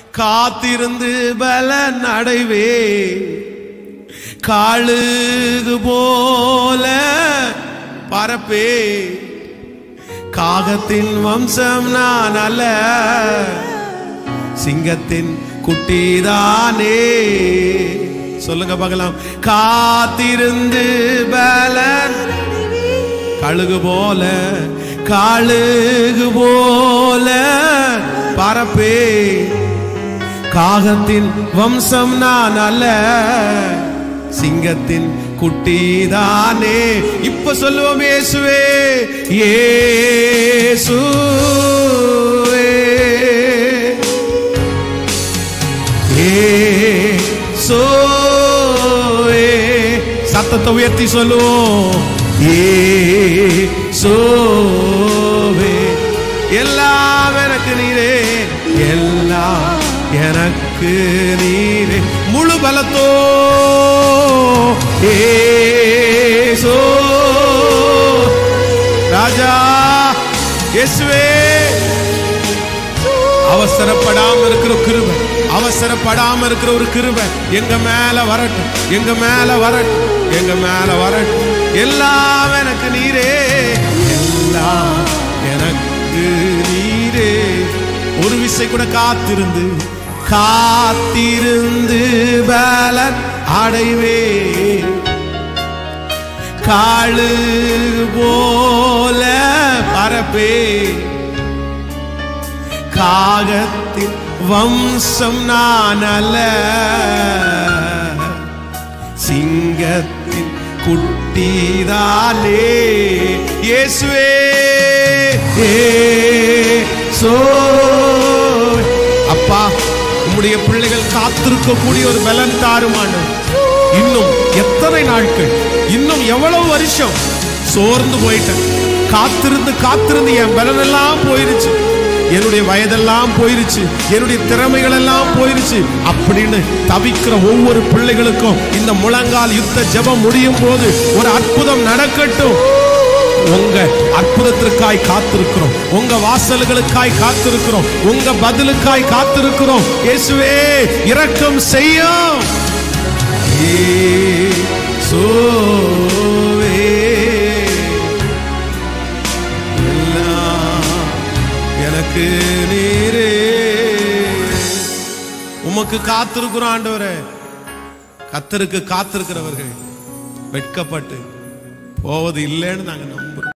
காத்திருந்து பலன் அடைவே காழுகு போல பரப்பே காகத்தின் வம்சம் நான் அல்ல சிங்கத்தின் குட்டிதானே சொல்லுங்க பார்க்கலாம் காத்திருந்து பலன் கழுகு போல கழுகு போல பரப்பே காகத்தின் வம்சம் நான் அல்ல சிங்கத்தின் குட்டிதானே இப்ப சொல்லுவோம் இயேசுவே இயேசுவே இயேசுவே சத்தத்தை உயர்த்தி சொல்லுவோம் இயேசுவே எல்லாம் எனக்கு நீரே எல்லாம் எனக்கு நீரே முழு பலத்தோ ஏசோ ராஜா இயேசுவே அவசரப்படாம இருக்கிற கிருபை அவசரப்படாம இருக்கிற ஒரு கிருபை எங்க மேல வரட்டும் எங்க மேல வரட்டும் எங்க மேல வரட்டும் எல்லாம் எனக்கு நீரே எல்லாம் எனக்கு நீரே ஒரு விசை கூட காத்திருந்து காத்திருந்து பலன் அடைவே காழு போல பரப்பே காகத்தின் வம்சம் நான் அல்ல சிங்கத்தின் குட்டிதானே இயேசுவே ஏசோ அப்பா உம்முடைய பிள்ளைகள் காத்திருக்கக்கூடிய ஒரு பலன் தாருமானு இன்னும் எத்தனை நாட்கள் இன்னும் எவ்வளவு வருஷம் சோர்ந்து போயிட்டேன் காத்திருந்து காத்திருந்து என் பலன் எல்லாம் போயிருச்சு என்னுடைய வயதெல்லாம் போயிருச்சு என்னுடைய திறமைகள் எல்லாம் போயிருச்சு அப்படின்னு தவிக்கிற ஒவ்வொரு பிள்ளைகளுக்கும் இந்த முழங்கால் யுத்த ஜெபம் முடியும் போது ஒரு அற்புதம் நடக்கட்டும் உங்க அற்புதத்திற்காய் காத்திருக்கிறோம் உங்க வாசல்களுக்காய் காத்திருக்கிறோம் உங்க பதிலுக்காய் காத்திருக்கிறோம் இயேசுவே இரக்கம் செய்யும் இயேசுவே எல்லாம் எனக்கு நீரே உமக்கு காத்திருக்கிறோம் ஆண்டவரே கத்தருக்கு காத்திருக்கிறவர்கள் வெட்கப்பட்டு போவது இல்லைன்னு நாங்க நம்புறோம்